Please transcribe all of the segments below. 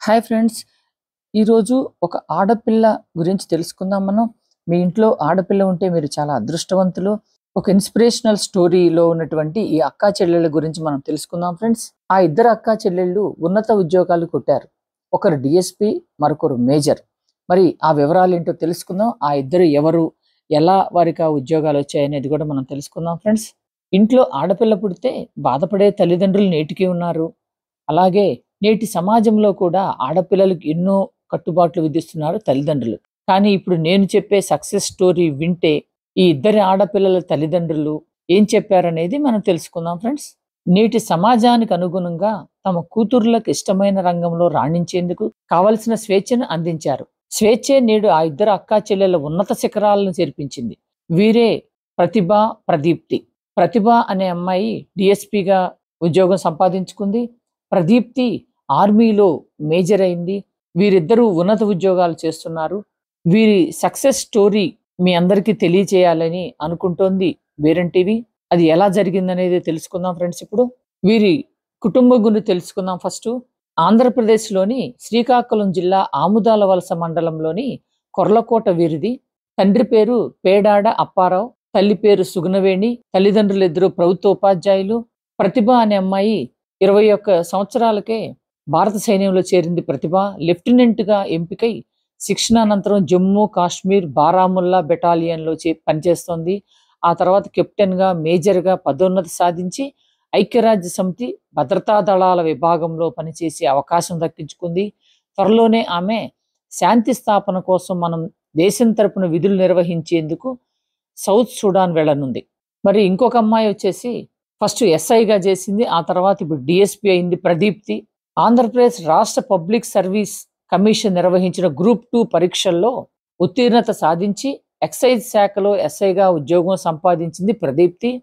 hi friends ఈరోజు ఒక ఆడపిల్ల గురించి తెలుసుకుందాం మనం మీ ఇంట్లో ఆడపిల్ల ఉంటే మీరు చాలా అదృష్టవంతులు ఒక ఇన్స్పిరేషనల్ స్టోరీలో ఉన్నటువంటి ఈ అక్కా చెల్లెళ్ళ గురించి మనం తెలుసుకుందాం ఫ్రెండ్స్ ఆ ఇద్దరు అక్కా చెల్లెళ్ళు ఉన్నత ఉద్యోగాలు కొట్టారు ఒకరు డిఎస్పి మరొకరు మేజర్ మరి ఆ వివరాలు ఏంటో తెలుసుకుందాం ఆ ఇద్దరు ఎవరు ఎలా వారికి ఆ ఉద్యోగాలు వచ్చాయనేది కూడా మనం తెలుసుకుందాం ఫ్రెండ్స్ ఇంట్లో ఆడపిల్ల పుడితే బాధపడే తల్లిదండ్రులు నేటికి ఉన్నారు అలాగే నేటి సమాజంలో కూడా ఆడపిల్లలకు ఎన్నో కట్టుబాట్లు విధిస్తున్నారు తల్లిదండ్రులు కానీ ఇప్పుడు నేను చెప్పే సక్సెస్ స్టోరీ వింటే ఈ ఇద్దరి ఆడపిల్లల తల్లిదండ్రులు ఏం చెప్పారనేది మనం తెలుసుకుందాం ఫ్రెండ్స్ నేటి సమాజానికి అనుగుణంగా తమ కూతుర్లకు ఇష్టమైన రంగంలో రాణించేందుకు కావలసిన స్వేచ్ఛను అందించారు స్వేచ్ఛే నేడు ఆ ఇద్దరు అక్కా చెల్లెల ఉన్నత శిఖరాలను చేర్పించింది వీరే ప్రతిభ ప్రదీప్తి ప్రతిభ అనే అమ్మాయి డిఎస్పిగా ఉద్యోగం సంపాదించుకుంది ప్రదీప్తి ఆర్మీలో మేజర్ అయింది వీరిద్దరూ ఉన్నత ఉద్యోగాలు చేస్తున్నారు వీరి సక్సెస్ స్టోరీ మీ అందరికీ తెలియచేయాలని అనుకుంటోంది బేరన్ టీవీ అది ఎలా జరిగిందనేది తెలుసుకుందాం ఫ్రెండ్స్ ఇప్పుడు వీరి కుటుంబం గురించి తెలుసుకుందాం ఫస్ట్ ఆంధ్రప్రదేశ్లోని శ్రీకాకుళం జిల్లా ఆముదాల వలస మండలంలోని కొర్లకోట వీరిది తండ్రి పేరు పేడాడ అప్పారావు తల్లి పేరు సుగుణవేణి తల్లిదండ్రులు ఇద్దరు ప్రభుత్వ ఉపాధ్యాయులు ప్రతిభ అనే అమ్మాయి ఇరవై ఒక్క సంవత్సరాలకే భారత సైన్యంలో చేరింది ప్రతిభ లెఫ్టినెంట్ గా ఎంపికై శిక్షణ అనంతరం జమ్మూ కాశ్మీర్ బారాముల్లా బెటాలియన్లో చే పనిచేస్తోంది ఆ తర్వాత కెప్టెన్ గా మేజర్ గా పదోన్నతి సాధించి ఐక్యరాజ్య సమితి భద్రతా దళాల విభాగంలో పనిచేసే అవకాశం దక్కించుకుంది త్వరలోనే ఆమె శాంతి స్థాపన కోసం మనం దేశం తరపున విధులు నిర్వహించేందుకు సౌత్ సుడాన్ వెళ్ళనుంది మరి ఇంకొక అమ్మాయి వచ్చేసి ఫస్ట్ ఎస్ఐగా చేసింది ఆ తర్వాత ఇప్పుడు డిఎస్పి అయింది ప్రదీప్తి ఆంధ్రప్రదేశ్ రాష్ట్ర పబ్లిక్ సర్వీస్ కమిషన్ నిర్వహించిన గ్రూప్ టూ పరీక్షల్లో ఉత్తీర్ణత సాధించి ఎక్సైజ్ శాఖలో ఎస్ఐగా ఉద్యోగం సంపాదించింది ప్రదీప్తి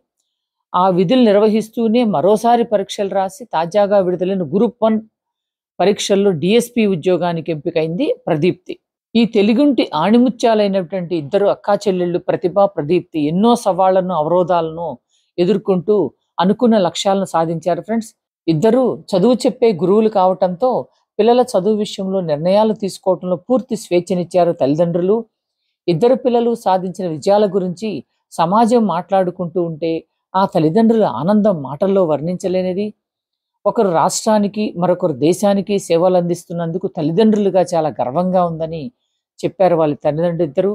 ఆ విధులు నిర్వహిస్తూనే మరోసారి పరీక్షలు రాసి తాజాగా విడుదలైన గ్రూప్ వన్ పరీక్షల్లో డిఎస్పి ఉద్యోగానికి ఎంపికైంది ప్రదీప్తి ఈ తెలుగుంటి ఆణిముత్యాలైనటువంటి ఇద్దరు అక్కా చెల్లెళ్ళు ప్రతిభ ప్రదీప్తి ఎన్నో సవాళ్లను అవరోధాలను ఎదుర్కొంటూ అనుకున్న లక్ష్యాలను సాధించారు ఫ్రెండ్స్ ఇద్దరు చదువు చెప్పే గురువులు కావటంతో పిల్లల చదువు విషయంలో నిర్ణయాలు తీసుకోవటంలో పూర్తి స్వేచ్ఛనిచ్చారు తల్లిదండ్రులు ఇద్దరు పిల్లలు సాధించిన విజయాల గురించి సమాజం మాట్లాడుకుంటూ ఉంటే ఆ తల్లిదండ్రుల ఆనందం మాటల్లో వర్ణించలేనిది ఒకరు రాష్ట్రానికి మరొకరు దేశానికి సేవలు అందిస్తున్నందుకు తల్లిదండ్రులుగా చాలా గర్వంగా ఉందని చెప్పారు వాళ్ళ తల్లిదండ్రులు ఇద్దరు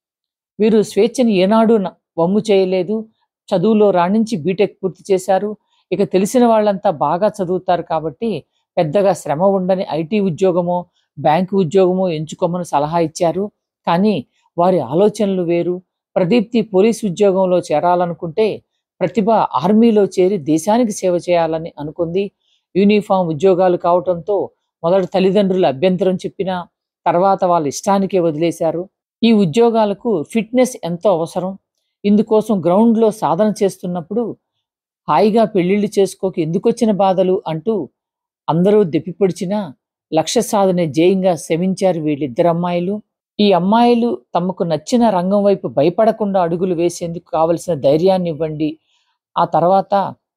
వీరు స్వేచ్ఛని ఏనాడు న- వమ్ము చేయలేదు చదువులో రాణించి బీటెక్ పూర్తి చేశారు ఇక తెలిసిన వాళ్ళంతా బాగా చదువుతారు కాబట్టి పెద్దగా శ్రమ ఉండని ఐటీ ఉద్యోగమో బ్యాంకు ఉద్యోగమో ఎంచుకోమని సలహా ఇచ్చారు కానీ వారి ఆలోచనలు వేరు ప్రదీప్తి పోలీస్ ఉద్యోగంలో చేరాలనుకుంటే ప్రతిభ ఆర్మీలో చేరి దేశానికి సేవ చేయాలని అనుకుంది యూనిఫామ్ ఉద్యోగాలు కావటంతో మొదటి తల్లిదండ్రులు అభ్యంతరం చెప్పినా తర్వాత వాళ్ళ ఇష్టానికే వదిలేశారు ఈ ఉద్యోగాలకు ఫిట్నెస్ ఎంతో అవసరం ఇందుకోసం గ్రౌండ్లో సాధన చేస్తున్నప్పుడు హాయిగా పెళ్లిళ్ళు చేసుకోక ఎందుకొచ్చిన బాధలు అంటూ అందరూ దెప్పిపొడిచినా లక్ష్య సాధనే జయంగా శమించారు వీళ్ళిద్దరు అమ్మాయిలు ఈ అమ్మాయిలు తమకు నచ్చిన రంగం వైపు భయపడకుండా అడుగులు వేసేందుకు కావలసిన ధైర్యాన్ని ఇవ్వండి ఆ తర్వాత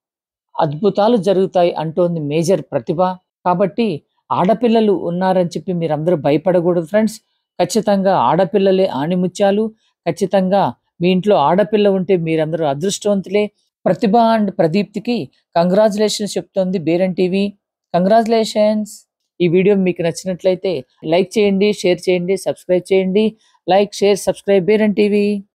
అద్భుతాలు జరుగుతాయి అంటోంది మేజర్ ప్రతిభ కాబట్టి ఆడపిల్లలు ఉన్నారని చెప్పి మీరందరూ భయపడకూడదు ఫ్రెండ్స్ ఖచ్చితంగా ఆడపిల్లలే ఆణిముత్యాలు ఖచ్చితంగా మీ ఇంట్లో ఆడపిల్ల ఉంటే మీరందరూ అదృష్టవంతులే ప్రతిభ అండ్ ప్రదీప్తికి కంగ్రాచులేషన్స్ చెప్తోంది బేరన్ టీవీ కంగ్రాచులేషన్స్ ఈ వీడియో మీకు నచ్చినట్లయితే లైక్ చేయండి షేర్ చేయండి సబ్స్క్రైబ్ చేయండి లైక్ షేర్ సబ్స్క్రైబ్ బేరన్ టీవీ